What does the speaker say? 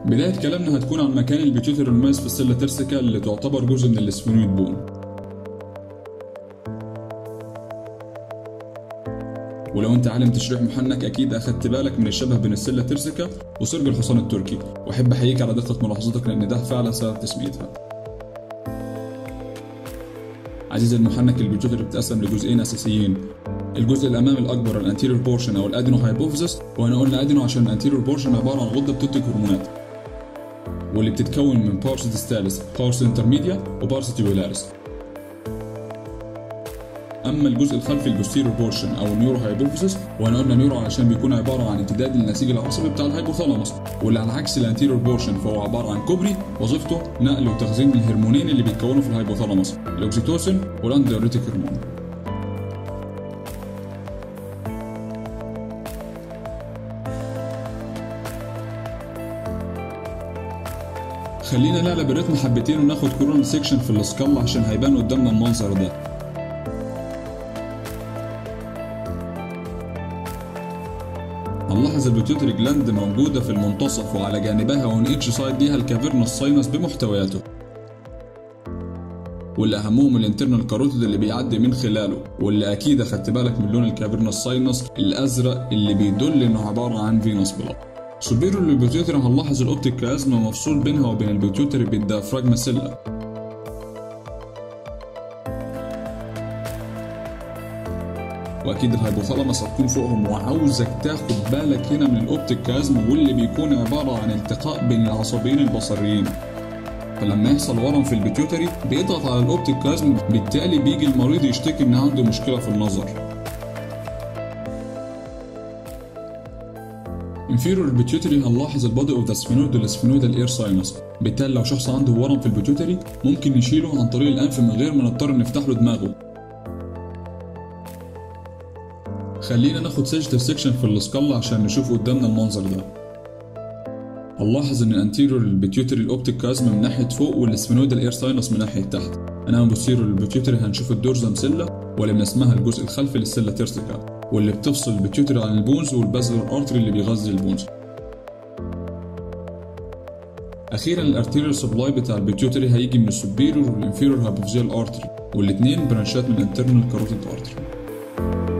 بداية كلامنا هتكون عن مكان البيتيوتري المميز في السلة ترسيكا اللي تعتبر جزء من الاسفنويد بون ولو انت عالم تشريح محنك اكيد اخدت بالك من الشبه بين السلة ترسيكا وسرج الحصان التركي واحب احييك على دقة ملاحظتك لان ده فعلا سبب تسميتها عزيزي المحنك البيتيوتري بتتقسم لجزئين اساسيين الجزء الامامي الاكبر الانتيريور بورشن او الادينو هايبوفيزس وهنا قلنا ادينو عشان الانتيريور بورشن عباره عن غده بتنتج هرمونات واللي بتتكون من بارس ديستاليس بارس انترميديا وبارس تيبولاريس اما الجزء الخلفي البوستيريور بورشن او النيورو هايبوفيزس وهنا قلنا نيورو علشان بيكون عباره عن امتداد للنسيج العصبي بتاع الهايبوثالاموس واللي على عكس الانتيريور بورشن فهو عباره عن كوبري وظيفته نقل وتخزين الهرمونين اللي بيتكونوا في الهايبوثالاموس الاوكسيتوسين والانديوريتيك هرمون خلينا نعلى بالريتم حبتين وناخد كورونا سيكشن في الاسكال عشان هيبان قدامنا المنظر ده هنلاحظ البيتيوتري جلاند موجودة في المنتصف وعلى جانبها وان اتش سايد ليها الكافيرنس ساينس بمحتوياته واللي اهمهم الانترنال كاروتيد اللي بيعدي من خلاله واللي اكيد اخدت بالك من لون الكافيرنس ساينس الازرق اللي بيدل انه عبارة عن فينوس بلاد سوبيريور للبيتيوتري هنلاحظ الاوبتيك كازما مفصول بينها وبين البيتيوتري بالديافراجما سيلا واكيد الهايبوثالاموس هتكون فوقهم وعاوزك تاخد بالك هنا من الاوبتيك كازما واللي بيكون عباره عن التقاء بين العصبيين البصريين فلما يحصل ورم في البيتيوتري بيضغط على الاوبتيك كازما بالتالي بيجي المريض يشتكي ان عنده مشكله في النظر inferior pituitary هنلاحظ البادي اوف ذا سفينويد والسفينويدال اير ساينس بالتالي لو شخص عنده ورم في البيتيوتري ممكن نشيله عن طريق الانف من غير ما نضطر نفتح له دماغه خلينا ناخد سيجتيف سيكشن في السكال عشان نشوف قدامنا المنظر ده هنلاحظ ان الانتيريور للبيتيوتري الاوبتيك كازما من ناحيه فوق والسفينويدال اير ساينس من ناحيه تحت انما بوستيريور للبيتيوتري هنشوف الدورزم سيلا واللي بنسمها الجزء الخلفي للسيلا تيرسيكا واللي بتفصل البيتيوتري عن البونز والبازلر ارتري اللي بيغذي البونز اخيرا الارتيريال سبلاي بتاع البيتيوتري هيجي من السوبيريور والانفيريور هابوفيزيال ارتري والاثنين برانشات من الانترنال كاروتيد ارتري